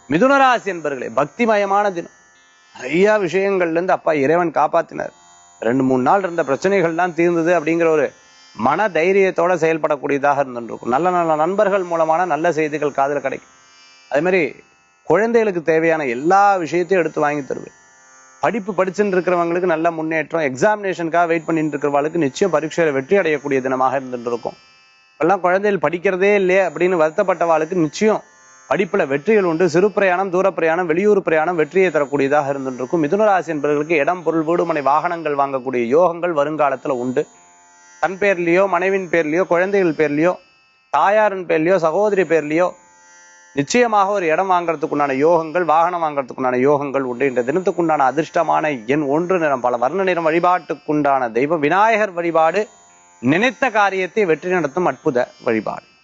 மிதுனராசி என்பர்களே பக்திமயமான தினம் நிறைய விஷயங்கள்ல இருந்து அப்பா இறைவன் காப்பாத்தினார் ரெண்டு மூணு நாள் இருந்த பிரச்சனைகள்லாம் தீர்ந்தது அப்படிங்கிற ஒரு மன தைரியத்தோட செயல்படக்கூடியதாக இருந்துருக்கும் நல்ல நல்ல நண்பர்கள் மூலமான நல்ல செய்திகள் காதுல கிடைக்கும் அதே மாதிரி குழந்தைகளுக்கு தேவையான எல்லா விஷயத்தையும் எடுத்து வாங்கி தருவேன் படிப்பு படிச்சுட்டு இருக்கிறவங்களுக்கு நல்ல முன்னேற்றம் எக்ஸாமினேஷனுக்காக வெயிட் பண்ணிட்டு இருக்கிறவங்களுக்கு நிச்சயம் பரீட்சையில வெற்றி அடையக்கூடிய தினமாக இருந்துட்டு இருக்கும் இப்பெல்லாம் குழந்தைகள் படிக்கிறதே இல்லையே அப்படின்னு வருத்தப்பட்டவாளுக்கு நிச்சயம் படிப்புல வெற்றிகள் உண்டு சிறு பிரயாணம் தூர பிரயாணம் வெளியூர் பிரயாணம் வெற்றியை தரக்கூடியதாக இருந்துட்டு இருக்கும் மிதுனராசி என்பவர்களுக்கு இடம் பொருள் வீடு மனை வாகனங்கள் வாங்கக்கூடிய யோகங்கள் வருங்காலத்துல உண்டு தன் பேர்லயோ மனைவின் பேர்லயோ குழந்தைகள் பேர்லயோ தாயாரின் பேர்லயோ சகோதரி பேர்லயோ நிச்சயமாக ஒரு இடம் வாங்குறதுக்குண்டான யோகங்கள் வாகனம் வாங்குறதுக்குண்டான யோகங்கள் உண்டு இந்த தினத்துக்குண்டான அதிர்ஷ்டமான எண் ஒன்று நிறம் பல வர்ண நிறம் வழிபாட்டுக்குண்டான தெய்வம் விநாயகர் வழிபாடு நினைத்த காரியத்தை வெற்றி நடத்தும் அற்புத வழிபாடு